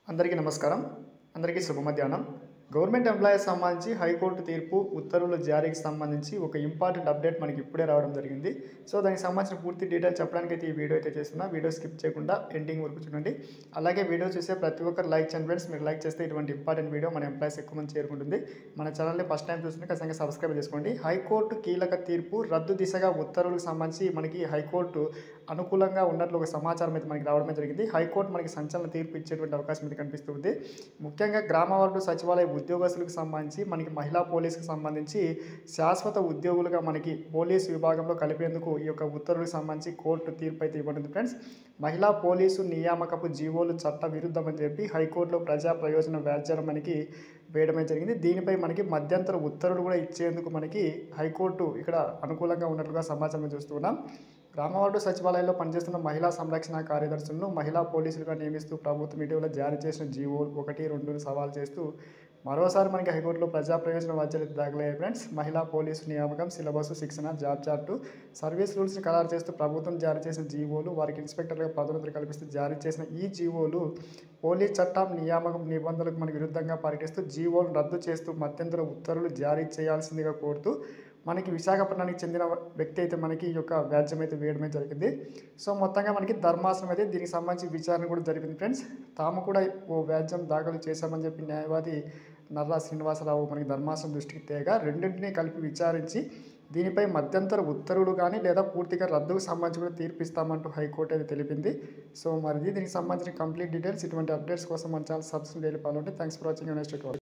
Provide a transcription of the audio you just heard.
అందరికీ నమస్కారం అందరికీ శుభ మధ్యాహ్నం గవర్నమెంట్ ఎంప్లాయీస్ సంబంధించి హైకోర్టు తీర్పు ఉత్తర్వుల జారీకి సంబంధించి ఒక ఇంపార్టెంట్ అప్డేట్ మనకి ఇప్పుడే రావడం జరిగింది సో దానికి సంబంధించిన పూర్తి డీటెయిల్ చెప్పడానికి అయితే ఈ వీడియో అయితే చేస్తున్నా వీడియో స్కిప్ చేయకుండా ఎండింగ్ వరకు చూడండి అలాగే వీడియో చూసే ప్రతి ఒక్కరు లైక్ చేయండి ఫ్రెండ్స్ మీరు లైక్ చేస్తే ఇటువంటి ఇంపార్టెంట్ వీడియో మన ఎంప్లాయీస్ ఎక్కువ మంది చేరుకుంటుంది మన ఛానల్ని ఫస్ట్ టైం చూస్తుంటే ఖచ్చితంగా సబ్స్క్రైబ్ చేసుకోండి హైకోర్టు కీలక తీర్పు రద్దు దిశగా ఉత్తర్వులకు సంబంధించి మనకి హైకోర్టు అనుకూలంగా ఉన్నట్లు ఒక సమాచారం అయితే మనకి రావడమే జరిగింది హైకోర్టు మనకి సంచలన తీర్పు ఇచ్చేటువంటి అవకాశం అయితే కనిపిస్తుంది ముఖ్యంగా గ్రామ వార్డు సచివాలయ ఉద్యోగస్తులకు సంబంధించి మనకి మహిళా పోలీసుకు సంబంధించి శాశ్వత ఉద్యోగులుగా మనకి పోలీసు విభాగంలో కలిపేందుకు ఈ యొక్క ఉత్తర్వులకు సంబంధించి కోర్టు తీర్పు అయితే ఇవ్వనుంది ఫ్రెండ్స్ మహిళా పోలీసు నియామకపు జీవోలు చట్ట విరుద్ధమని చెప్పి హైకోర్టులో ప్రజా ప్రయోజన వ్యాజ్యాలు మనకి వేయడమే జరిగింది దీనిపై మనకి మధ్యంతర ఉత్తర్వులు కూడా ఇచ్చేందుకు మనకి హైకోర్టు ఇక్కడ అనుకూలంగా ఉన్నట్లుగా సమాచారం చూస్తున్నాం గ్రామవార్డు సచివాలయంలో పనిచేస్తున్న మహిళా సంరక్షణ కార్యదర్శులను మహిళా పోలీసులుగా నియమిస్తూ ప్రభుత్వం ఇటీవల జారీ చేసిన జీవో ఒకటి రెండును సవాల్ చేస్తూ మరోసారి మనకి హైకోర్టులో ప్రజా ప్రయోజన వ్యాజ్యాలు దాఖలయ్యాయి ఫ్రెండ్స్ మహిళా పోలీసు నియామకం సిలబస్ శిక్షణ జాబ్ చార్టు సర్వీస్ రూల్స్ని ఖరారు చేస్తూ ప్రభుత్వం జారీ చేసిన జీవోలు వారికి ఇన్స్పెక్టర్గా పదోన్నతులు కల్పిస్తూ జారీ చేసిన ఈ జీవోలు పోలీస్ చట్టం నియామకం నిబంధనలకు మనకు విరుద్ధంగా పరిగణిస్తూ జీవోలను రద్దు చేస్తూ మధ్యంతర ఉత్తర్వులు జారీ చేయాల్సిందిగా కోరుతూ మనకి విశాఖపట్నానికి చెందిన వ్యక్తి అయితే మనకి ఈ యొక్క వ్యాజ్యం అయితే వేయడమే జరిగింది సో మొత్తంగా మనకి ధర్మాసనం అయితే దీనికి సంబంధించి విచారణ కూడా జరిగింది ఫ్రెండ్స్ తాము కూడా ఓ వ్యాజ్యం దాఖలు చేశామని చెప్పి న్యాయవాది నర్రా శ్రీనివాసరావు మనకి ధర్మాసనం దృష్టికి తేగా రెండింటినీ కలిపి విచారించి దీనిపై మధ్యంతర ఉత్తర్వులు కానీ లేదా పూర్తిగా రద్దుకు సంబంధించి కూడా తీర్పిస్తామంటూ హైకోర్టు అయితే తెలిపింది సో మరి దీనికి సంబంధించిన కంప్లీట్ డీటెయిల్స్ ఇటువంటి అప్డేట్స్ కోసం మన ఛానల్ సబ్స్క్రైబ్ చేయాలి థ్యాంక్స్ ఫర్ వాచింగ్ నెక్స్ట్